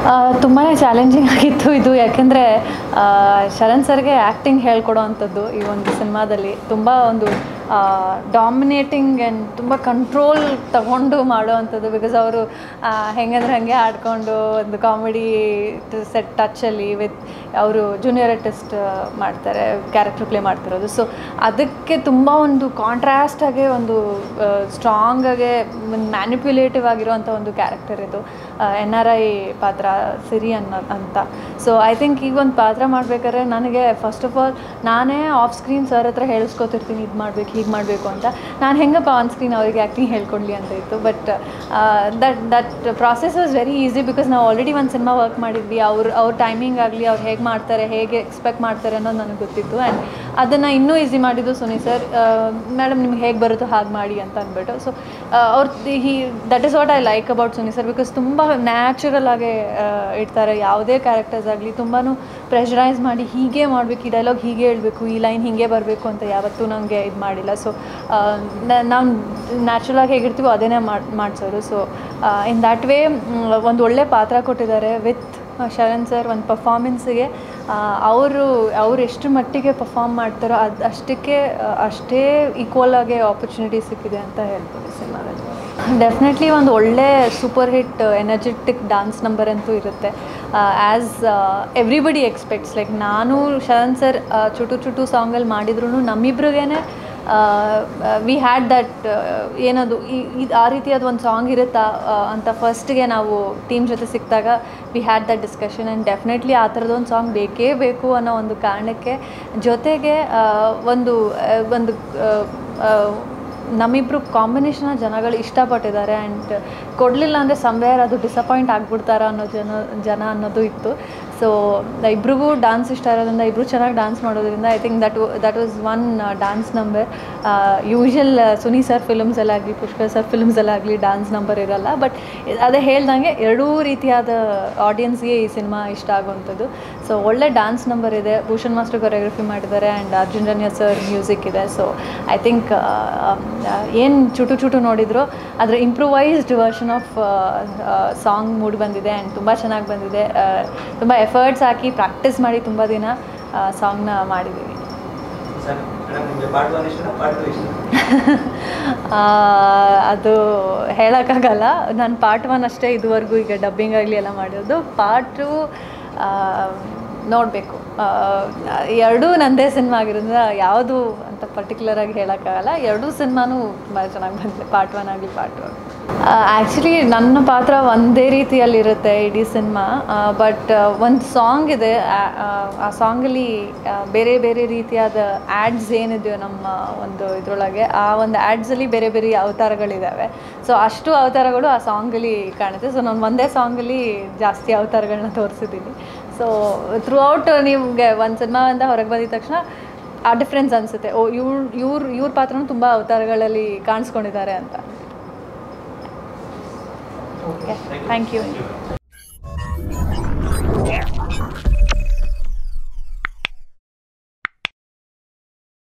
ತುಂಬಾ ಚಾಲೆಂಜಿಂಗ್ ಆಗಿತ್ತು ಇದು ಯಾಕೆಂದರೆ ಶರಣ್ ಸರ್ಗೆ ಆ್ಯಕ್ಟಿಂಗ್ ಹೇಳ್ಕೊಡೋ ಅಂಥದ್ದು ಈ ಒಂದು ಸಿನಿಮಾದಲ್ಲಿ ತುಂಬ ಒಂದು ಡಾಮಿನೇಟಿಂಗ್ ಆ್ಯಂಡ್ ತುಂಬ ಕಂಟ್ರೋಲ್ ತಗೊಂಡು ಮಾಡೋ ಅಂಥದ್ದು ಬಿಕಾಸ್ ಅವರು ಹೆಂಗಂದ್ರೆ ಹಾಗೆ ಆಡ್ಕೊಂಡು ಒಂದು ಕಾಮಿಡಿ ಸೆಟ್ ಟಚಲ್ಲಿ ವಿತ್ ಅವರು ಜೂನಿಯರ್ ಆರ್ಟಿಸ್ಟ್ ಮಾಡ್ತಾರೆ ಕ್ಯಾರೆಕ್ಟರ್ ಪ್ಲೇ ಮಾಡ್ತಿರೋದು ಸೊ ಅದಕ್ಕೆ ತುಂಬ ಒಂದು ಕಾಂಟ್ರಾಸ್ಟಾಗೆ ಒಂದು ಸ್ಟ್ರಾಂಗಾಗೆ ಒಂದು ಮ್ಯಾನಿಪ್ಯುಲೇಟಿವ್ ಆಗಿರೋವಂಥ ಒಂದು ಕ್ಯಾರೆಕ್ಟರ್ ಇದು ಎನ್ ಆರ್ ಐ ಪಾತ್ರ ಸಿರಿ ಅನ್ನೋ ಅಂತ ಸೊ ಐ ಥಿಂಕ್ ಈಗ ಒಂದು ಪಾತ್ರ ಮಾಡ್ಬೇಕಾದ್ರೆ ನನಗೆ ಫಸ್ಟ್ ಆಫ್ ಆಲ್ ನಾನೇ ಆಫ್ ಸ್ಕ್ರೀನ್ ಸರ್ ಹತ್ರ ಹೇಳಿಸ್ಕೊತಿರ್ತೀನಿ ಇದು ಮಾಡಬೇಕು ಹೀಗೆ ಮಾಡಬೇಕು ಅಂತ ನಾನು ಹೆಂಗಪ್ಪ ಆನ್ ಸ್ಕ್ರೀನ್ ಅವರಿಗೆ ಆ್ಯಕ್ಟಿಂಗ್ ಹೇಳ್ಕೊಡ್ಲಿ ಅಂತ ಇತ್ತು but that that process was very easy because ನಾವು ಆಲ್ರೆಡಿ ಒಂದು ಸಿನಿಮಾ ವರ್ಕ್ ಮಾಡಿದ್ವಿ ಅವ್ರ ಅವ್ರ ಟೈಮಿಂಗ್ ಆಗಲಿ ಅವ್ರು ಹೇಗೆ ಮಾಡ್ತಾರೆ ಹೇಗೆ ಎಕ್ಸ್ಪೆಕ್ಟ್ ಮಾಡ್ತಾರೆ ಅನ್ನೋದು ನನಗೆ ಗೊತ್ತಿತ್ತು ಆ್ಯಂಡ್ ಅದನ್ನು ಇನ್ನೂ ಈಸಿ ಮಾಡಿದ್ದು ಸುನಿ ಸರ್ ಮೇಡಮ್ ನಿಮ್ಗೆ ಹೇಗೆ ಬರುತ್ತೋ ಹಾಗೆ ಮಾಡಿ ಅಂತ ಅಂದ್ಬಿಟ್ಟು ಸೊ ಅವ್ರು he that is what I like about Suni sir because ತುಂಬ ನ್ಯಾಚುರಲ್ ಆಗಿ ಇಡ್ತಾರೆ ಯಾವುದೇ ಕ್ಯಾರೆಕ್ಟರ್ಸ್ ಆಗಲಿ ತುಂಬಾ ಪ್ರೆಷರೈಸ್ ಮಾಡಿ ಹೀಗೆ ಮಾಡಬೇಕು ಈ ಡೈಲಾಗ್ ಹೀಗೆ ಹೇಳಬೇಕು ಈ ಲೈನ್ ಹೀಗೆ ಬರಬೇಕು ಅಂತ ಯಾವತ್ತೂ ನನಗೆ ಇದು ಮಾಡಿಲ್ಲ ಸೊ ನಾವು ನ್ಯಾಚುರಲಾಗಿ ಹೇಗಿರ್ತೀವೋ ಅದೇನೇ ಮಾಡಿ ಮಾಡಿಸೋರು ಸೊ ಇನ್ ದ್ಯಾಟ್ ವೇ ಒಂದು ಒಳ್ಳೆ ಪಾತ್ರ ಕೊಟ್ಟಿದ್ದಾರೆ ವಿತ್ ಶರಣ್ ಸರ್ ಒಂದು ಪರ್ಫಾರ್ಮೆನ್ಸಿಗೆ ಅವರು ಅವ್ರು ಎಷ್ಟು ಮಟ್ಟಿಗೆ ಪರ್ಫಾರ್ಮ್ ಮಾಡ್ತಾರೋ ಅದು ಅಷ್ಟಕ್ಕೆ ಅಷ್ಟೇ ಈಕ್ವಲ್ ಆಗಿ ಆಪರ್ಚುನಿಟಿ ಸಿಕ್ಕಿದೆ ಅಂತ ಹೇಳ್ಬೋದು ಸಿನಿಮಾದಲ್ಲಿ ಡೆಫಿನೆಟ್ಲಿ ಒಂದು ಒಳ್ಳೆ super hit energetic dance number ಅಂತೂ ಇರುತ್ತೆ ಆ್ಯಸ್ ಎವ್ರಿಬಡಿ ಎಕ್ಸ್ಪೆಕ್ಟ್ಸ್ ಲೈಕ್ ನಾನು ಶರಣ್ ಸರ್ ಚುಟು ಚುಟು ಸಾಂಗಲ್ಲಿ ಮಾಡಿದ್ರು ನಮ್ಮಿಬ್ರಿಗೇನೆ ವಿ ಹ್ಯಾಡ್ ದಟ್ ಏನದು ಇದು ಆ ರೀತಿಯಾದ ಒಂದು ಸಾಂಗ್ ಇರುತ್ತಾ ಅಂತ ಫಸ್ಟ್ಗೆ ನಾವು ಟೀಮ್ ಜೊತೆ ಸಿಕ್ಕಿದಾಗ we had that discussion and definitely ಆ ಥರದೊಂದು ಸಾಂಗ್ ಬೇಕೇ ಬೇಕು ಅನ್ನೋ ಒಂದು ಕಾರಣಕ್ಕೆ ಜೊತೆಗೆ ಒಂದು ಒಂದು ನಮ್ಮಿಬ್ಬರು ಕಾಂಬಿನೇಷನ್ನ ಜನಗಳು ಇಷ್ಟಪಟ್ಟಿದ್ದಾರೆ ಆ್ಯಂಡ್ ಕೊಡಲಿಲ್ಲ ಅಂದರೆ ಸಮ್ವೇರ್ ಅದು ಡಿಸಪಾಯಿಂಟ್ ಆಗಿಬಿಡ್ತಾರ ಅನ್ನೋ ಜನ ಜನ ಅನ್ನೋದು ಇತ್ತು ಸೊ ಇಬ್ರಿಗೂ ಡಾನ್ಸ್ ಇಷ್ಟ ಇರೋದ್ರಿಂದ ಇಬ್ಬರು ಚೆನ್ನಾಗಿ ಡಾನ್ಸ್ ಮಾಡೋದ್ರಿಂದ I think that that was one dance number usual Suni sir ಫಿಲ್ಮ್ಸಲ್ಲಾಗಲಿ ಪುಷ್ಕರ್ ಸರ್ ಫಿಲ್ಮ್ಸಲ್ಲಾಗಲಿ ಡಾನ್ಸ್ ನಂಬರ್ ಇರಲ್ಲ ಬಟ್ ಅದೇ ಹೇಳ್ದಂಗೆ ಎರಡೂ ರೀತಿಯಾದ ಆಡಿಯನ್ಸ್ಗೆ ಈ ಸಿನಿಮಾ ಇಷ್ಟ ಆಗುವಂಥದ್ದು ಸೊ ಒಳ್ಳೆ ಡಾನ್ಸ್ ನಂಬರ್ ಇದೆ ಭೂಷಣ್ ಮಾಸ್ಟರ್ ಕೊರಿಯೋಗ್ರಫಿ ಮಾಡಿದ್ದಾರೆ ಆ್ಯಂಡ್ ಅರ್ಜುನ್ ರನ್ಯ ಸರ್ ಮ್ಯೂಸಿಕ್ ಇದೆ ಸೊ ಐ ಥಿಂಕ್ ಏನು ಚುಟು ಚುಟು ನೋಡಿದ್ರು ಅದರ improvised version of song mood ಬಂದಿದೆ ಆ್ಯಂಡ್ ತುಂಬ ಚೆನ್ನಾಗಿ ಬಂದಿದೆ ತುಂಬ ಎಫರ್ಟ್ಸ್ ಹಾಕಿ ಪ್ರಾಕ್ಟೀಸ್ ಮಾಡಿ ತುಂಬ ದಿನ ಸಾಂಗ್ನ ಮಾಡಿದ್ದೀವಿ ಸರ್ ಮೇಡಮ್ ನಿಮಗೆ ಪಾರ್ಟ್ ಒನ್ ಇಷ್ಟನಾ ಪಾರ್ಟ್ ಟು ಇಷ್ಟ ಆ, ಅದು ಹೇಳೋಕ್ಕಾಗಲ್ಲ ನಾನು ಪಾರ್ಟ್ ಒನ್ ಅಷ್ಟೇ ಇದುವರೆಗೂ ಈಗ ಡಬ್ಬಿಂಗ್ ಆಗಲಿ ಎಲ್ಲ ಮಾಡಿರೋದು ಪಾರ್ಟ್ ಟು ನೋಡಬೇಕು ಎರಡೂ ನನ್ನದೇ ಸಿನಿಮಾ ಆಗಿರೋದ್ರಿಂದ ಯಾವುದು ಅಂತ ಪರ್ಟಿಕ್ಯುಲರ್ ಆಗಿ ಹೇಳೋಕ್ಕಾಗಲ್ಲ ಎರಡೂ ಸಿನಿಮಾನೂ ತುಂಬ ಚೆನ್ನಾಗಿ ಬಂದಿದೆ ಪಾರ್ಟ್ ಒನ್ ಆಗಲಿ ಪಾರ್ಟ್ ಟು ಆ್ಯಕ್ಚುಲಿ ನನ್ನ ಪಾತ್ರ ಒಂದೇ ರೀತಿಯಲ್ಲಿರುತ್ತೆ ಇಡೀ ಸಿನಿಮಾ ಬಟ್ ಒಂದು ಸಾಂಗ್ ಇದೆ ಆ- ಆ- ಆ ಸಾಂಗಲ್ಲಿ ಬೇರೆ ಬೇರೆ ರೀತಿಯಾದ ಆ್ಯಡ್ಸ್ ಏನಿದೆಯೋ ನಮ್ಮ ಒಂದು ಇದರೊಳಗೆ ಆ ಒಂದು ಆ್ಯಡ್ಸಲ್ಲಿ ಬೇರೆ ಬೇರೆ ಅವತಾರಗಳಿದ್ದಾವೆ ಸೊ ಅಷ್ಟು ಅವತಾರಗಳು ಆ ಸಾಂಗಲ್ಲಿ ಕಾಣುತ್ತೆ ಸೊ ನಾನು ಒಂದೇ ಸಾಂಗಲ್ಲಿ ಜಾಸ್ತಿ ಅವತಾರಗಳನ್ನ ತೋರಿಸಿದ್ದೀನಿ ಸೊ ಥ್ರೂ ಔಟ್ ನಿಮಗೆ ಒಂದು ಸಿನಿಮಾದಿಂದ ಹೊರಗೆ ಬಂದಿದ ತಕ್ಷಣ ಆ ಡಿಫ್ರೆನ್ಸ್ ಅನಿಸುತ್ತೆ ಓ ಇವ್ರು ಇವ್ರ ಇವ್ರ ಪಾತ್ರನೂ ತುಂಬ ಅವತಾರಗಳಲ್ಲಿ ಕಾಣಿಸ್ಕೊಂಡಿದ್ದಾರೆ ಅಂತ ಓಕೆ ಥ್ಯಾಂಕ್ ಯು